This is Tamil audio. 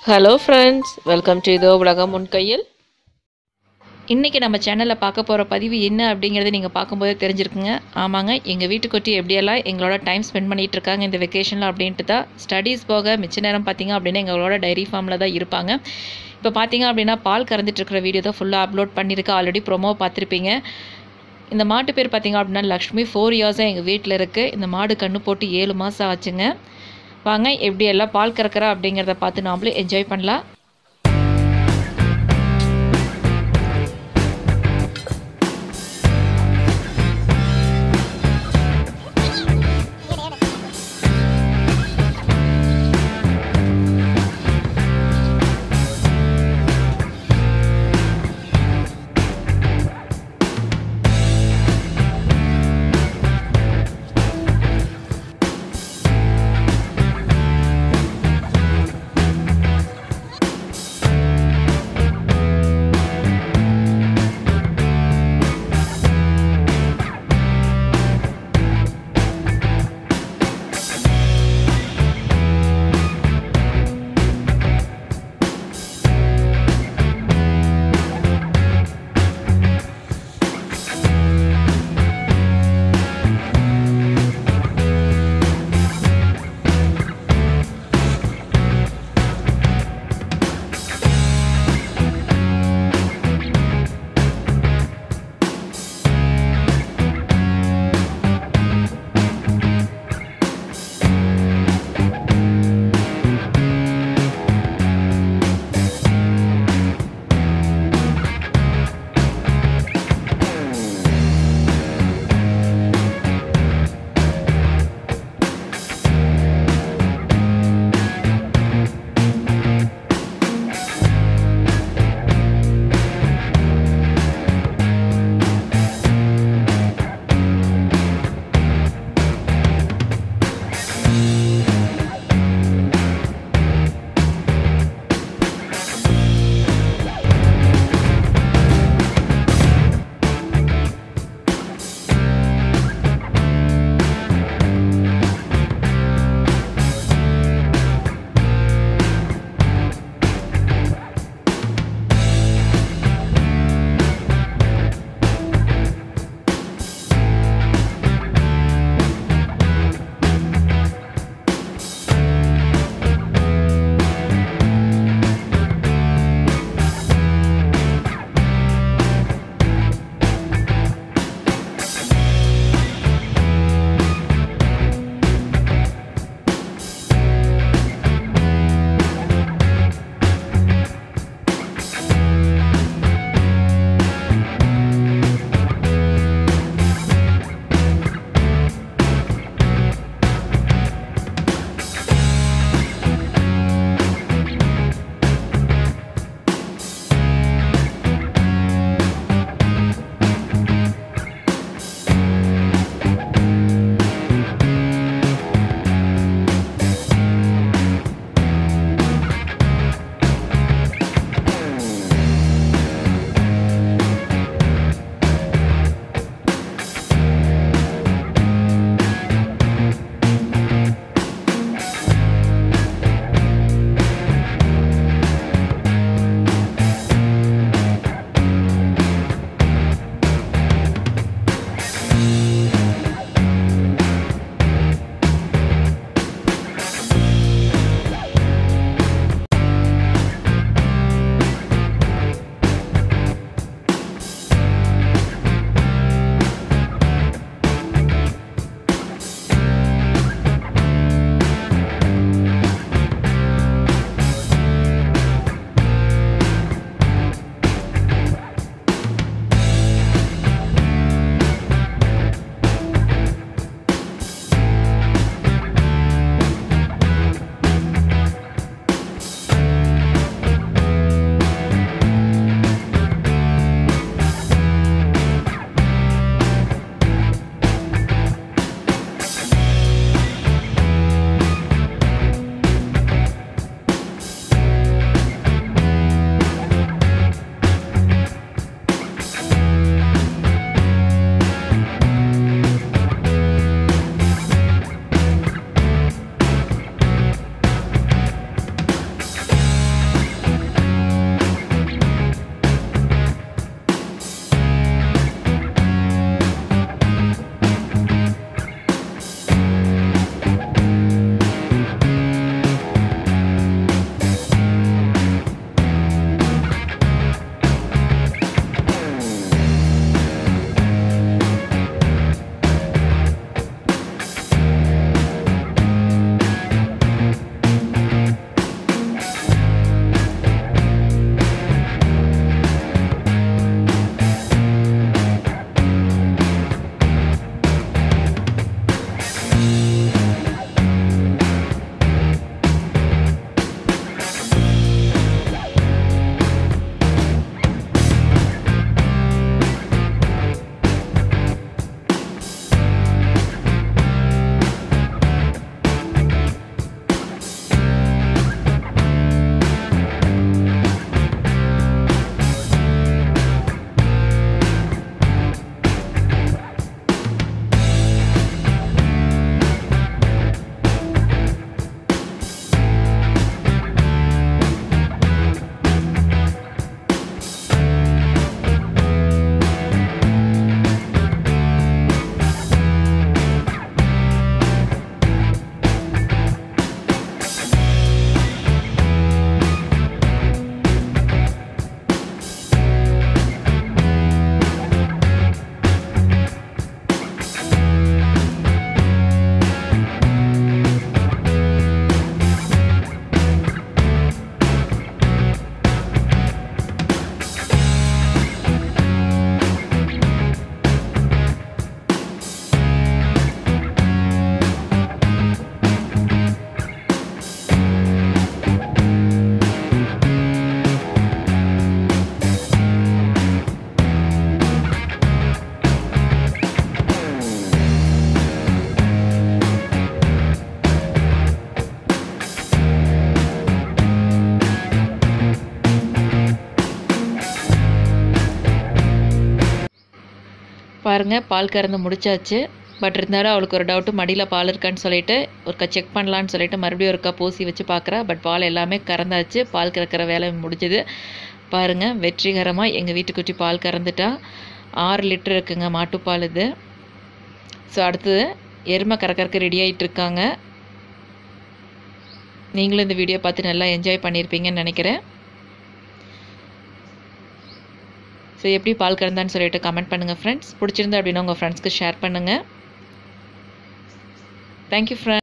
ஹலோ ஃப்ரெண்ட்ஸ் வெல்கம் டு இதோ உலகம் உன் கையில் இன்றைக்கி நம்ம சேனலில் பார்க்க போகிற பதிவு என்ன அப்படிங்கிறத நீங்கள் பார்க்கும்போதே தெரிஞ்சிருக்குங்க ஆமாங்க எங்கள் வீட்டுக்குட்டி எப்படியெல்லாம் எங்களோட டைம் ஸ்பெண்ட் பண்ணிகிட்டு இருக்காங்க இந்த வெக்கேஷனில் அப்படின்ட்டு தான் ஸ்டடீஸ் போக மிச்ச நேரம் பார்த்தீங்க அப்படின்னா எங்களோட டைரி ஃபார்மில் தான் இருப்பாங்க இப்போ பார்த்தீங்க அப்படின்னா பால் கறந்துட்டு இருக்கிற வீடியோ தான் ஃபுல்லாக அப்லோட் பண்ணியிருக்கேன் ஆல்ரெடி ப்ரோமோ பார்த்துருப்பீங்க இந்த மாட்டு பேர் பார்த்தீங்க அப்படின்னா லக்ஷ்மி ஃபோர் இயர்ஸாக எங்கள் வீட்டில் இருக்குது இந்த மாடு கண்ணு போட்டு ஏழு மாதம் ஆச்சுங்க வாங்க எப்படி எல்லாம் பால் கறக்கிறா அப்படிங்கிறத பார்த்து நாமளும் என்ஜாய் பண்ணலாம் பாருங்கள் பால் கறந்து முடிச்சாச்சு பட் இருந்தாலும் அவளுக்கு ஒரு டவுட்டு மடியில் பால் இருக்கான்னு சொல்லிட்டு ஒருக்கா செக் பண்ணலான்னு சொல்லிட்டு மறுபடியும் ஒருக்கா பூசி வச்சு பார்க்குறா பட் பால் எல்லாமே கறந்தாச்சு பால் கறக்கிற வேலை முடிஞ்சுது பாருங்கள் வெற்றிகரமாக எங்கள் வீட்டுக்குட்டி பால் கறந்துட்டா ஆறு லிட்டர் இருக்குங்க மாட்டுப்பால் இது ஸோ அடுத்தது எருமை கறக்கறக்கு ரெடி ஆகிட்டு இருக்காங்க நீங்களும் இந்த வீடியோ பார்த்து நல்லா என்ஜாய் பண்ணியிருப்பீங்கன்னு நினைக்கிறேன் ஸோ எப்படி பால் கறந்தான்னு சொல்லிட்டு கமெண்ட் பண்ணுங்கள் ஃப்ரெண்ட்ஸ் பிடிச்சிருந்தா அப்படின்னா உங்கள் ஃப்ரெண்ட்ஸ்க்கு ஷேர் பண்ணுங்கள் தேங்க்யூ ஃப்ரெண்ட்